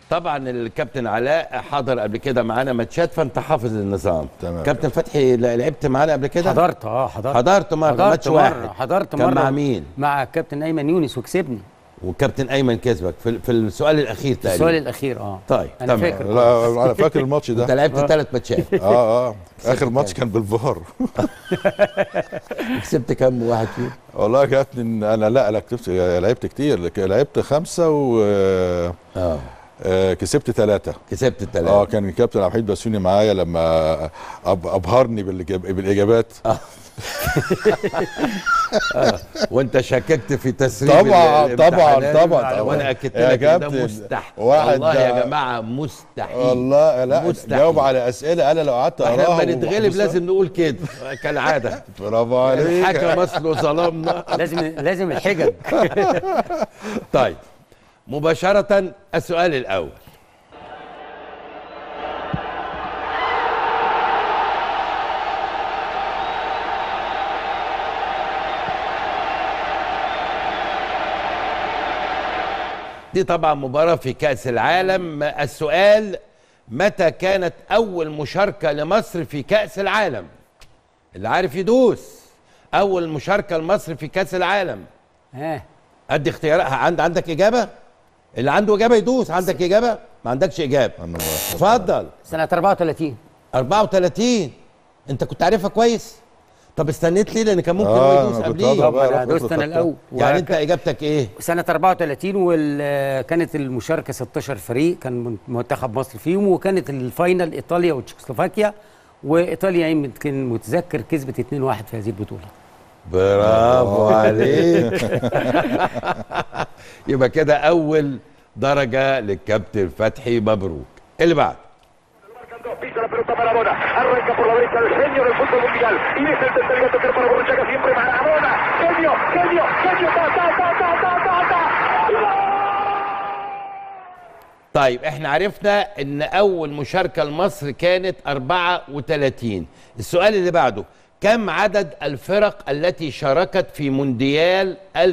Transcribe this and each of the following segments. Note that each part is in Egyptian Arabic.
طبعا الكابتن علاء حضر قبل كده معانا ماتشات فانت حافظ النظام تمام. كابتن فتحي ل- لعبت معانا قبل كده حضرت اه حضرت حضرت مره حضرت ماتش مرة واحد حضرت كان مرة مع مين مع الكابتن ايمن يونس وكسبني وكابتن ايمن كسبك في, في السؤال الاخير في السؤال تقريبا الاخير اه طيب انا تمام. فاكر لا انا فاكر الماتش انت ده لعبت ثلاث ماتشات اه اه اخر ماتش كان بالفار كسبت كام واحد فيهم والله يا كابتن انا لا لا كتبت لعبت كتير لك- لعبت خمسه و اه آه، كسبت ثلاثه كسبت الثلاثه اه كان الكابتن عبد الحميد بسيوني معايا لما أب ابهرني بالإجاب- بالاجابات وانت شككت في تسريب طبعا ال- طبعا الامتحانات. طبعا وانا اكدت يا لك إن ده كابتن، مستحيل واحد والله يا ده- جماعه مستحيل والله لا مستحيل. جاوب على اسئله انا لو قعدت احنا اقراها لما نتغلب وحفظتها- لازم نقول كده كالعاده برافو عليك الحكم اصله ظلمنا لازم لازم الحجج طيب مباشره السؤال الاول دي طبعا مباراة في كأس العالم السؤال متى كانت أول مشاركة لمصر في كأس العالم اللي عارف يدوس أول مشاركة لمصر في كأس العالم ها أدي اختيارات عند عندك إجابة اللي عنده إجابة يدوس عندك إجابة ما عندكش إجابة أنا ما- اتفضل سنة 34 34 أنت كنت عارفها كويس طب استنيت ليه لأن كان ممكن آه، هو يدوس أنا كنت قبليه أضرب. طبعا بقى أنا دوست رفضت انا خدتها. الاول يعني أنت وك- إجابتك إيه سنة 34 وكانت المشاركة 16 فريق كان من- منتخب مصر فيهم وكانت الفاينل ايطاليا وتشيكوسلوفاكيا وايطاليا يمكن متذكر كسبت 2-1 في هذه البطولة برافو عليك يبقى كده اول درجه للكابتن فتحي مبروك اللي بعد Pisa la pelota Maradona. Arranca por la derecha el genio del fútbol mundial. Y es el tercero a tocar para Borruchaga siempre Maradona. Genio, genio, genio. Ta, ta, ta, ta, ta, ta, ta. طيب احنا عرفنا ان اول مشاركه لمصر كانت 34 السؤال اللي بعده كم عدد الفرق التي شاركت في مونديال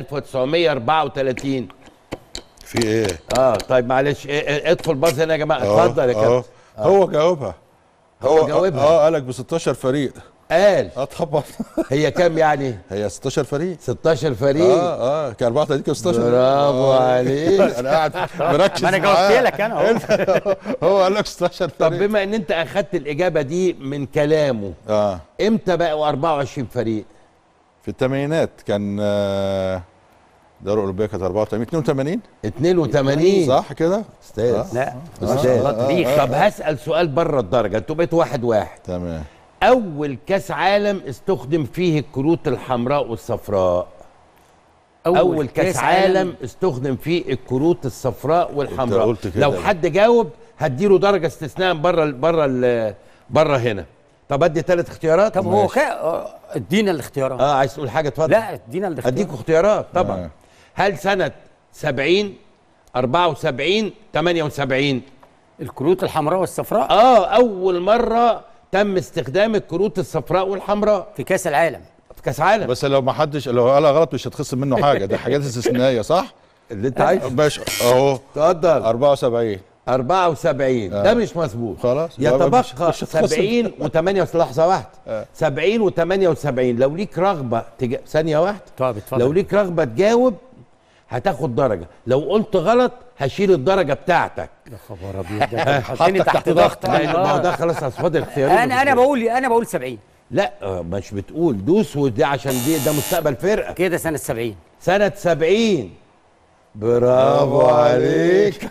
1934 في ايه؟ اه طيب معلش إيه إيه اطفوا الباص هنا يا جماعه أهو، اتفضل يا أهو. كابتن هو جاوبها هو جاوبها. اه قالك ب 16 فريق قال اه طبعا هي كام يعني هي 16 فريق 16 فريق اه اه كان 34 كان 16 برافو آه. عليك انا قاعد مركز ما انا معاه. جاوبت لك انا اهو هو قال لك 16 طب فريق بما ان انت اخدت الاجابه دي من كلامه اه امتى بقوا 24 فريق في الثمانينات كان آه، الدوري الاوروبيه كانت 84 82 82 صح كده؟ استاذ لا آه، ما شاء الله آه، تاريخ طب هسال سؤال بره الدرجه انتوا بقيتوا واحد واحد تمام اول كاس عالم استخدم فيه الكروت الحمراء والصفراء اول كاس عالم استخدم فيه الكروت الصفراء والحمراء قلت كده. لو حد جاوب هديله درجه استثناء بره بره بره هنا طب ادي ثلاث اختيارات طب هو كا... آه، ادينا الاختيارات اه عايز تقول حاجه اتفضل لا ادينا الاختيارات اديكوا اختيارات طبعا آه. هل سنه 70 74 78 الكروت الحمراء والصفراء اه اول مره تم استخدام الكروت الصفراء والحمراء في كاس العالم في كاس عالم بس لو ما حدش لو قالها غلط مش هتخصم منه حاجه ده حاجات استثنائيه صح؟ اللي انت عايزه ماشي اهو اتفضل 74 74 ده مش مظبوط خلاص. يبقى يتبقى مش- مش هتخصم. 70 و8 لحظه واحده 70 و78 لو ليك رغبه تج... ثانيه واحده طب اتفضل. لو ليك رغبه تجاوب هتاخد درجه لو قلت غلط هشيل الدرجه بتاعتك يا خبر ابيض ده حطني تحت ضغط لأن ما هو آه. ده خلاص اصفاد اختياري انا انا بقول انا بقول 70 لا آه، مش بتقول دوس ودي عشان دي ده مستقبل فرقه كده سنه 70 سنة سبعين برافو عليك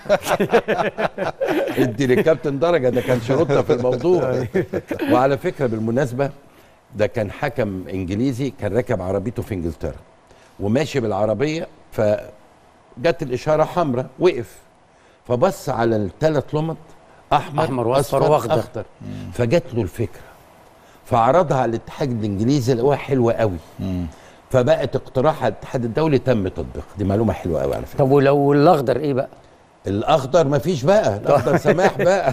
ادي للكابتن درجة ده كان شروطنا في الموضوع وعلى فكرة بالمناسبة ده كان حكم انجليزي كان راكب عربيته في انجلترا وماشي بالعربية فجت الإشارة حمراء وقف فبص على الثلاث لمط أحمر أحمر وأصفر أصفر، وأخضر. أخضر فجت له الفكرة فعرضها على الاتحاد الانجليزي لقوها حلوه قوي فبقت اقتراح على الاتحاد الدولي تم تطبيق دي معلومه حلوه قوي على فكره طب ولو الاخضر ايه بقى الاخضر مفيش بقى الاخضر سماح بقى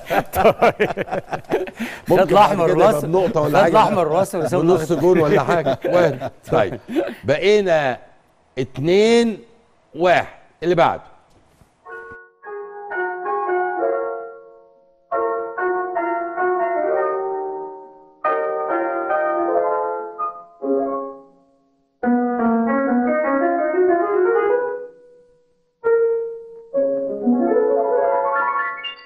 خد بعد الاحمر كده يبقى راس بنقطه ولا خد حاجه الاحمر راس ويساوي ونص الأخضر. جول ولا حاجه وارد طيب بقينا اتنين واحد اللي بعده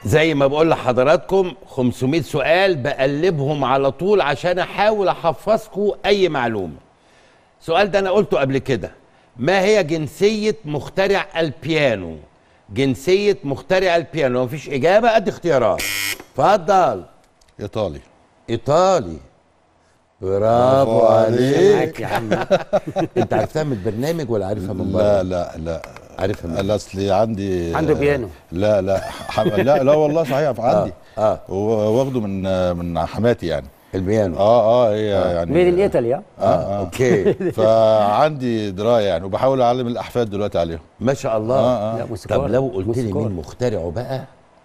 زي ما بقول لحضراتكم 500 سؤال بقلبهم على طول عشان احاول احفظكم اي معلومه السؤال ده انا قلته قبل كده ما هي جنسيه مخترع البيانو جنسيه مخترع البيانو لو مفيش اجابه ادي اختيارات اتفضل ايطالي ايطالي برافو برافو عليك معاك يا عم انت عرفتها من البرنامج ولا عارفها من بره لا لا لا عارفها من لا اصلي عندي عنده بيانو. لا لا ح... لا لا والله صحيح عندي اه واخده من من حماتي يعني البيانو اه اه هي يعني ميد ان ايطاليا اه اوكي فعندي درايه يعني وبحاول اعلم الاحفاد دلوقتي عليهم ما شاء الله آه، آه. لا موسيقار طب لو قلت لي موسيقار. مين مخترعه بقى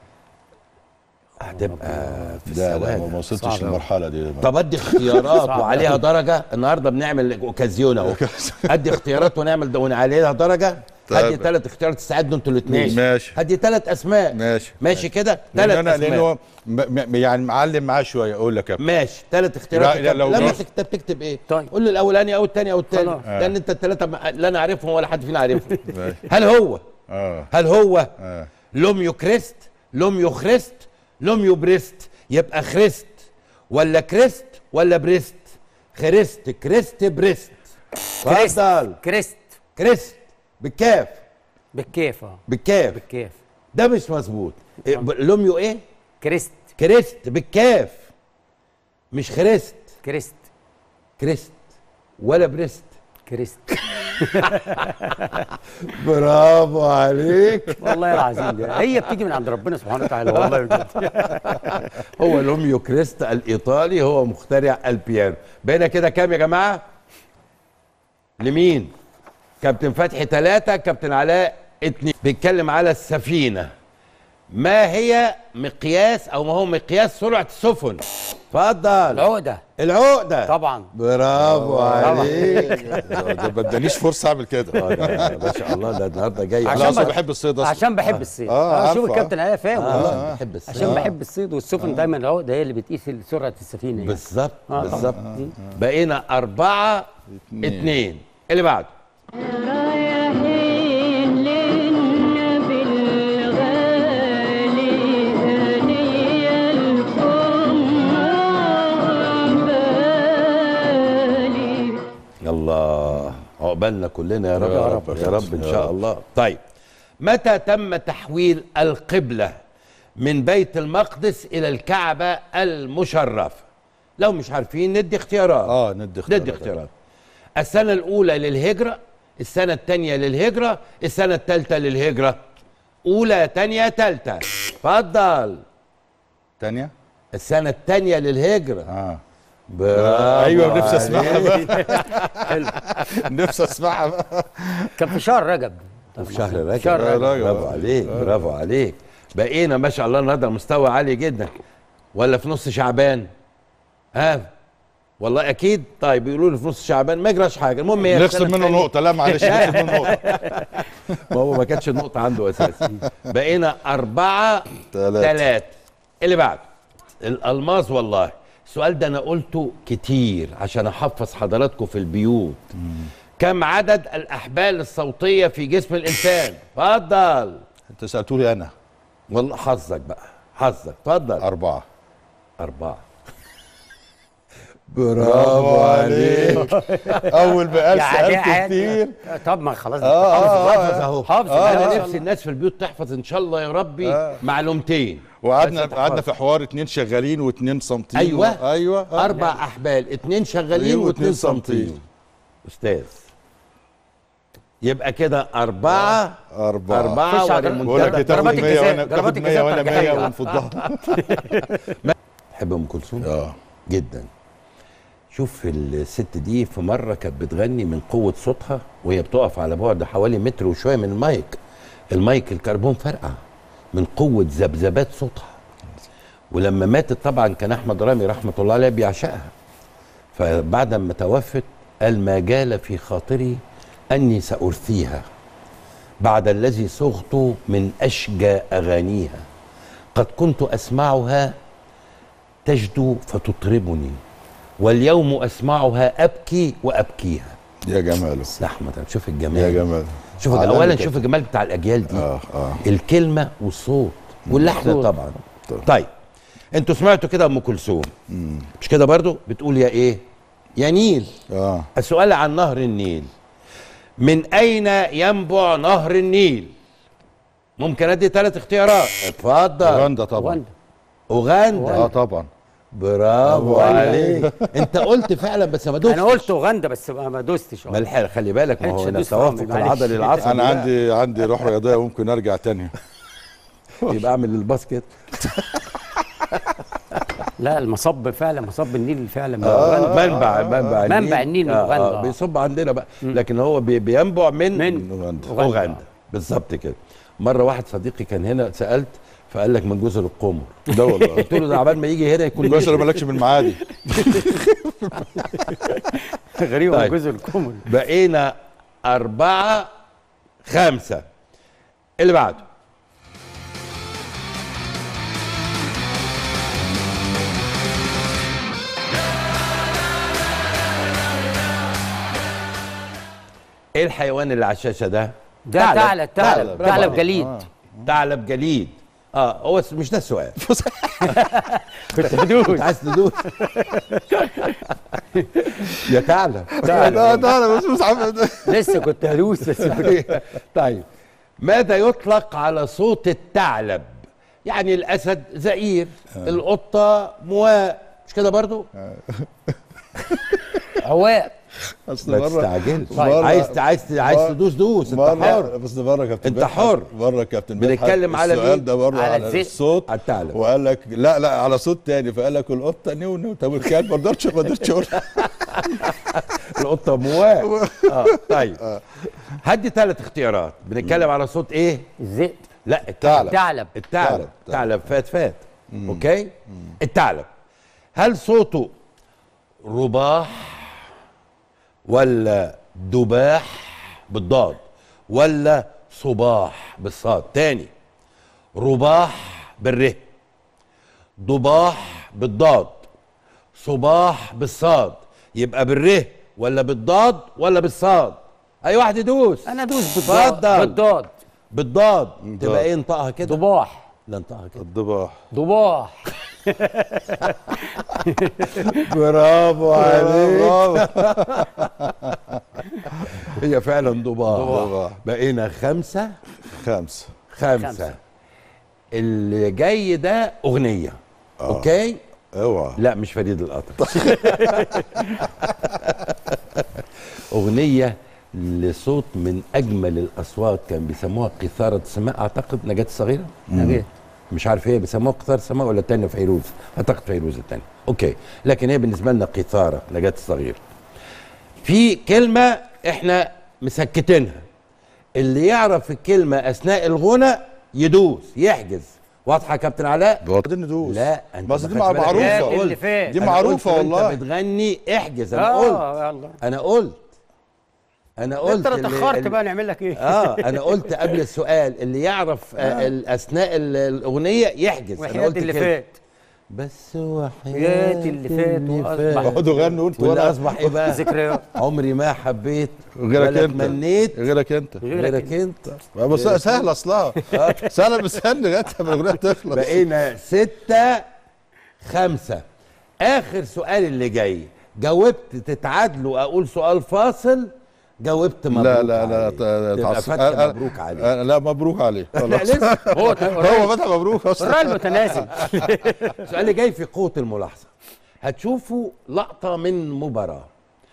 هتبقى في لا لا ما السواد وصلتش صعب أوي. للمرحله دي طب ادي اختيارات صعب وعليها أوي. درجه النهارده بنعمل اوكازيون اهو ادي اختيارات ونعمل وعليها درجه طيب. هدي ثلاث اختيارات تساعدوا انتوا الاثنين ماشي. هدي ثلاث اسماء ماشي ماشي كده لان ثلاث انا لانه اسماء م- م- يعني معلم معاه شويه اقول لك يا كابتن. ماشي ثلاث اختيارات لا، لا، لو لما جاوب- تكتب تكتب ايه طيب. قول لي الاولاني او الثاني او الثالث خلاص. لان انت الثلاثه لا انا عارفهم ولا حد فينا عارفهم ماشي. هل هو اه هل هو اه لوميو كريست لوميو خريست لوميو بريست يبقى خريست ولا كريست ولا بريست خريست كريست بريست كريست اتفضل كريست كريست بالكاف بالكيف اه بالكاف بالكيف ده مش مظبوط إيه، ب- لوميو ايه كريست كريست بالكاف مش خريست كريست كريست ولا بريست كريست برافو عليك والله العظيم ده هي بتيجي من عند ربنا سبحانه وتعالى والله بجد هو لوميو كريست الايطالي هو مخترع البيانو بقينا كده كام يا جماعه لمين كابتن فتحي ثلاثة كابتن علاء اتنين بيتكلم على السفينة ما هي مقياس او ما هو مقياس سرعة السفن اتفضل العقده العقدة طبعا برافو عليك ده ما ادانيش فرصه اعمل كده آه، ده- ما شاء الله ده النهارده جاي عشان لا اصلا بقى- بحب الصيد اصلا عشان بحب الصيد آه، آه شوف عارفه، الكابتن علاء فاهم والله آه، بحب الصيد. عشان بحب الصيد والسفن دايما العقده هي اللي بتقيس سرعه السفينه يعني. بالظبط آه، بالظبط بقينا أربعة اتنين اللي بعده رايحين للنبي الغالي هدية لكم عقبالي الله عقبالنا كلنا يا رب يا رب يا رب ان شاء الله طيب متى تم تحويل القبلة من بيت المقدس إلى الكعبة المشرفة لو مش عارفين ندي اختيارات اه ندي اختيارات. ندي اختيارات السنة الأولى للهجرة السنة الثانية للهجرة السنة الثالثة للهجرة أولى تانية تالتة اتفضل تانية السنة الثانية للهجرة اه برافو ايوه نفسي اسمعها عليك. بقى نفسي اسمعها بقى كان في شهر رجب في شهر رجب شهر رجب. برافو عليك برافو عليك بقينا ما شاء الله النهارده مستوى عالي جدا ولا في نص شعبان ها والله اكيد طيب يقولوا لي في نص شعبان ما يجراش حاجه المهم هي نخصم السنة منه التانية- نقطة لا معلش نخصم منه نقطة ما هو ما كانتش النقطه عنده اساسا بقينا أربعة تلاتة. ثلاثة اللي بعده الألماس والله السؤال ده أنا قلته كتير عشان أحفظ حضراتكم في البيوت كم عدد الأحبال الصوتية في جسم الإنسان؟ اتفضل انت سألتولي انا والله حظك بقى حظك اتفضل أربعة أربعة برافو عليك أول ما قال يعني سألت عادي. كتير طب ما خلاص آه، آه، حافظ أهو حافظ أنا آه. نفسي الناس في البيوت تحفظ إن شاء الله يا ربي آه. معلومتين وقعدنا بس قعدنا تحفظ. في حوار اتنين شغالين واتنين صامتين أيوة. ايوه آه. أربع أحبال اتنين شغالين أيوة، واتنين واتنين صامتين صامتين. أستاذ يبقى كده أربعة أربعة أربعة خش على والمنتدى. بقول لك إيه، تاخد ضربات 100 الجزاء، وانا ضربات تاخد 100 وانا الجزاء 100 بتاعت ونفضها تحب أم كلثوم؟ اه جدا شوف الست دي في مره كانت بتغني من قوه صوتها وهي بتقف على بعد حوالي متر وشويه من المايك المايك الكربون فرقع من قوه ذبذبات صوتها ولما ماتت طبعا كان احمد رامي رحمه الله عليه بيعشقها فبعد ما توفت قال ما جال في خاطري اني سارثيها بعد الذي صغت من اشجى اغانيها قد كنت اسمعها تجدو فتطربني واليوم اسمعها ابكي وابكيها يا جماله لا احمد شوف يا الجمال جماله شوف عالمي اولا كده. شوف الجمال بتاع الاجيال دي اه اه الكلمه والصوت واللحن مظبوط. طبعا طيب انتوا سمعتوا كده ام كلثوم مش كده برضو بتقول يا ايه يا نيل اه السؤال عن نهر النيل من اين ينبع نهر النيل ممكن ادي ثلاث اختيارات اتفضل اوغندا طبعا رواندا. اوغندا اه طبعا برافو عليك انت قلت فعلا بس ما دوستش انا قلت اوغندا بس ما ما دوستش ما الحق خلي بالك ما هو كانش هنا دوست توافق رامي، معلش. العضلي العصبي انا بقى. عندي عندي روح رياضيه ممكن ارجع تاني يبقى اعمل الباسكت لا المصب فعلا مصب النيل فعلا من آه اوغندا منبع منبع النيل منبع النيل من آه أوغندا. آه بيصب عندنا بقى لكن هو بي- بينبع من من اوغندا اوغندا بالظبط كده مره واحد صديقي كان هنا سالت فقال لك من جزر القمر ده والله قلت له ده عبال ما يجي هنا يكون كويس مشي. انا مالكش بالمعادي غريبه طيب. طيب. جزء الكومن بقينا أربعة خمسة اللي بعده ايه الحيوان اللي على الشاشة ده؟ ده ثعلب ثعلب برافو ثعلب عليك. جليد ثعلب جليد اه هو س- مش ده السؤال كنت بدوس انت عايز تدوس يا ثعلب ده ده انا بس مش عارف لسه كنت هدوس بس طيب ماذا يطلق على صوت الثعلب يعني الاسد زئير القطه مواء مش كده برضو عواء اصل ما مره تستعجلش مرة- عايز عايز عايز مرة- تدوس دوس انت مرة حر بس مره كابتن انت مدحت- حر. مره كابتن مدحت بنتكلم على السؤال مين؟ ده مره على على, الذئب. الصوت على الثعلب وقال لك لا لا على صوت تاني فقال لك القطه نيو نيو طب الكلب ما قدرتش ما قدرتش اقول القطه مواء اه طيب هدي ثلاث اختيارات بنتكلم على صوت ايه الذئب لا الثعلب ثعلب الثعلب ثعلب. الثعلب فات فات اوكي الثعلب هل صوته رباح ولا دباح بالضاد ولا صباح بالصاد تاني رباح بالره ضباح بالضاد صباح بالصاد يبقى بالره ولا بالضاد ولا بالصاد اي واحد يدوس انا ادوس بالضاد اتفضل. بالضاد بالضاد تبقى ايه انطقها كده ضباح لا انطقها كده الضباح ضباح برافو عليك برافو. هي فعلا ضباع ضباع. بقينا خمسة خمسه خمسة, خمسة. اللي جاي ده أغنية أوكي اوعى لا مش فريد الأطرش أغنية لصوت من أجمل الأصوات كان بيسموها قيثارة السماء أعتقد نجاة الصغيرة نجاة. مش عارف هي بيسموها قيثارة السماء ولا التانية فيروز أعتقد فيروز التانية أوكي لكن هي بالنسبة لنا قيثارة نجاة الصغيرة في كلمة احنا مسكتينها اللي يعرف الكلمة أثناء الغنى يدوس يحجز واضحة يا كابتن علاء؟ بعدين ندوس لا انت بس ما دي خدتش بالك. معروفه يا قلت. اللي فات دي أنا معروفه قلت والله وانت بتغني احجز انا قلت اه يلا انا قلت انا قلت انت لو اللي- اتاخرت اللي- بقى نعمل لك ايه اه انا قلت قبل السؤال اللي يعرف آه. ال- اثناء ال- الاغنيه يحجز انا وحياة قلت اللي كده. فات بس وحياة حياة اللي فات وأصبح. اقعدوا غنوا انتوا واللي وانا اصبح ايه بقى ذكريات عمري ما حبيت غيرك ولا انت تمنيت غيرك انت غيرك انت بس سهله اصلها سهله مستني لغايه ما الاغنيه تخلص بقينا ستة خمسة آخر سؤال اللي جاي جاوبت تتعادلوا أقول سؤال فاصل جاوبت مبروك لا لا لا عليك. ت- تبقى تعصب. فتح أنا- مبروك عليك أنا- لا مبروك عليه لا خلاص لسه هو هو فتح مبروك اصلا الراجل متنازل السؤال اللي جاي في قوة الملاحظة هتشوفوا لقطة من مباراة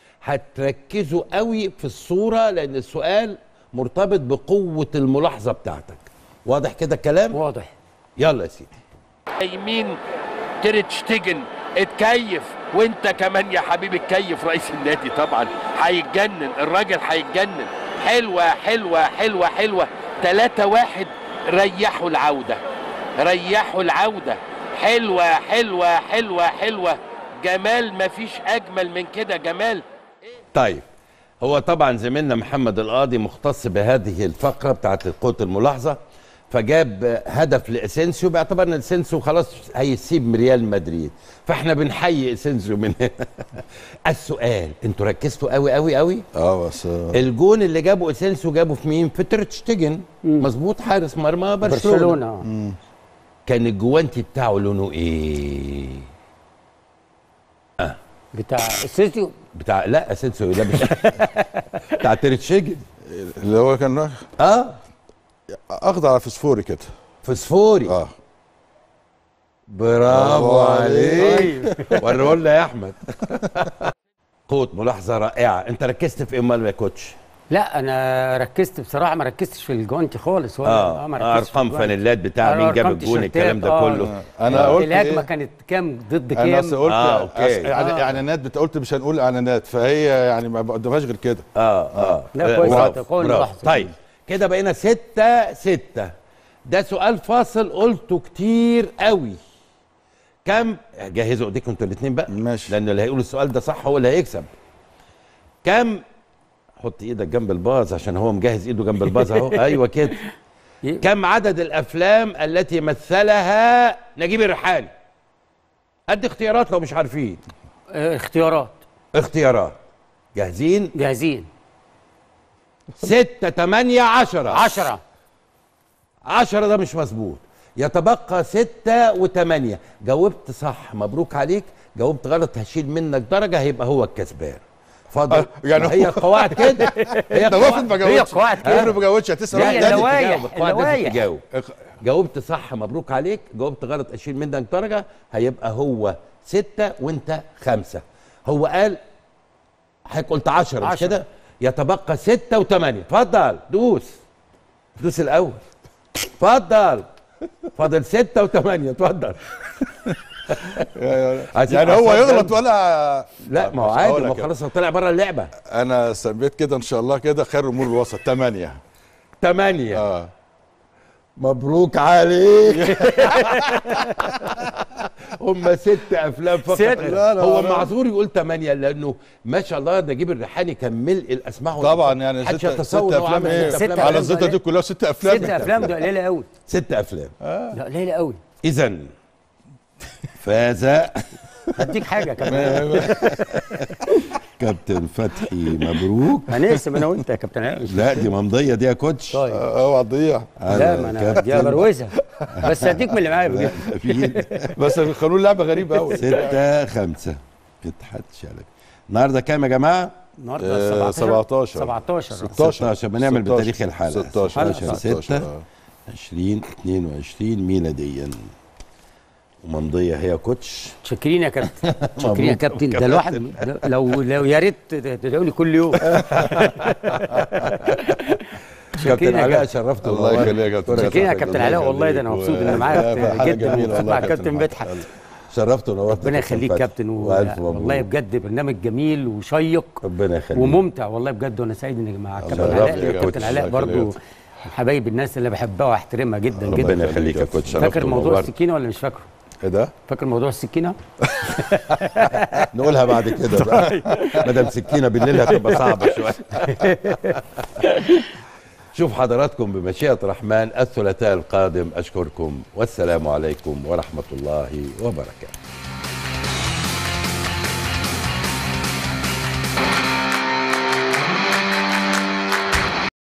هتركزوا قوي في الصورة لأن السؤال مرتبط بقوة الملاحظة بتاعتك واضح كده الكلام؟ واضح يلا يا سيدي يمين تريتشتيجن اتكيف وانت كمان يا حبيبي اتكيف رئيس النادي طبعا هيتجنن الراجل هيتجنن حلوه حلوه حلوه حلوه 3 واحد ريحوا العوده ريحوا العوده حلوه حلوه حلوه حلوه جمال مفيش اجمل من كده جمال طيب هو طبعا زميلنا محمد القاضي مختص بهذه الفقره بتاعت قوه الملاحظه فجاب هدف لاسينسيو باعتبار ان اسينسيو خلاص هيسيب ريال مدريد فاحنا بنحيي اسينسيو من هنا السؤال انتوا ركزتوا قوي قوي قوي اه بس آه، الجون اللي جابه اسينسيو جابه في مين في ترتشتيجن مظبوط حارس مرمى برشلونه برشلونه كان الجوانتي بتاعه لونه ايه بتاع السيسيو بتاع لا اسينسيو لا مش بتاع تريتشيجن اللي هو كان اه اخضر على فسفوري كده فسفوري اه برافو برافو عليك وريه لنا يا احمد قوت ملاحظه رائعه انت ركزت في ايه امال يا كوتش لا انا ركزت بصراحه ما ركزتش في الجوانتي خالص ولا اه ما ركزتش في ارقام الجوانتي. فانيلات بتاع مين جاب أرقام الجون تيشيرتات، الكلام ده آه. كله انا قلت الهجمه إيه؟ كانت كام ضد انا كام اصل قلت آه، آه أوكي. يعني آه. اعلانات بت- قلت مش هنقول اعلانات فهي يعني ما قدامهاش غير كده اه اه لا، آه، كويس، برافو، قوي برافو. الملاحظة. طيب كده بقينا ستة ستة ده سؤال فاصل قلته كتير قوي كم جهزوا ايديكم انتوا الاثنين بقى ماشي. لان اللي هيقول السؤال ده صح هو اللي هيكسب كم حط ايدك جنب الباز عشان هو مجهز ايده جنب الباز اهو ايوه كده كم عدد الافلام التي مثلها نجيب الريحاني ادي اختيارات لو مش عارفين آه، اختيارات اختيارات جاهزين جاهزين ستة تمانية عشرة 10 عشرة ده مش مظبوط يتبقى ستة وثمانية جاوبت صح مبروك عليك جاوبت غلط هشيل منك درجة هيبقى هو الكسبان فاضل آه، يعني يعني هي هو- القواعد كده هي ده وافد ما القواعد جاوبش هي قواعد كده. افرض ما جاوبش هتسال هي واحد لازم تاني. اللوايح، تجاوب، القواعد لازم اللوايح. تجاوب جاوبت صح مبروك عليك جاوبت غلط اشيل منك درجة هيبقى هو ستة وانت خمسة هو قال حضرتك قلت عشرة مش عشرة. كده يتبقى ستة وثمانية اتفضل دوس دوس الأول اتفضل فاضل ستة وثمانية اتفضل عايزين يعني هو أعصاب يغلط جنب. ولا لا ما هو مش عادي هقول ما هو لك. خلاص هو طلع بره اللعبة انا سميت كده ان شاء الله كده خير امور الوسط ثمانية ثمانية اه مبروك عليك هم ست افلام فقط ستة. لا، لا، هو لا. معذور يقول ثمانية لانه ما شاء الله نجيب الريحاني كان ملء الاسماء طبعا يعني محدش ست, يتصور ست إن هو افلام عامل ايه ست ست افلام على أفلام الزيطه دي كلها ست افلام ست افلام ده قليله قوي ست افلام لا قليله قوي اذا فاز هديك حاجه كمان كابتن فتحي مبروك هنقسم انا وانت يا كابتن عامر لا دي ممضيه دي يا كوتش طيب اوعى تضيع لا ما انا دي بروزها بس هديك من اللي معايا بجد في بس قانون لعبه غريبه قوي ستة خمسة اتحاد شلبي النهارده كام يا جماعة؟ النهارده آه، 17 17. 17 16 بنعمل بتاريخ الحلقة 16 16 16 6 آه. 20 22 ميلاديا وممضية هي كوتش شاكرين يا كابتن شاكرين يا مبروك كابتن يا ده الواحد لو لو يا ريت تدعوا لي كل يوم كابتن يا علاء كابتن. شرفت الله والله. يخليك يا كابتن شكراً شاكرين يا لك. كابتن الله علاء والله ده انا يخليك. مبسوط اني لا، معاك حاجة جدا جميلة والله مع يا كابتن كابتن مدحت شرفت ونورت ربنا يا يخليك فتحي. كابتن و... والف والله مبروك بجد برنامج جميل وشيق ربنا يخليك وممتع والله بجد وانا سعيد اني مع كابتن شرفت علاء يا كابتن كوتش. علاء شكراً برضو لك. من حبايب الناس اللي بحبها واحترمها جدا جدا ربنا يخليك يا كوتش شرفت فاكر موضوع ونورت. السكينه ولا مش فاكره؟ ايه ده؟ فاكر موضوع السكينه؟ نقولها بعد كده بقى ما دام سكينه بالليل هتبقى صعبه شويه شوف حضراتكم بمشيئه الرحمن الثلاثاء القادم اشكركم والسلام عليكم ورحمه الله وبركاته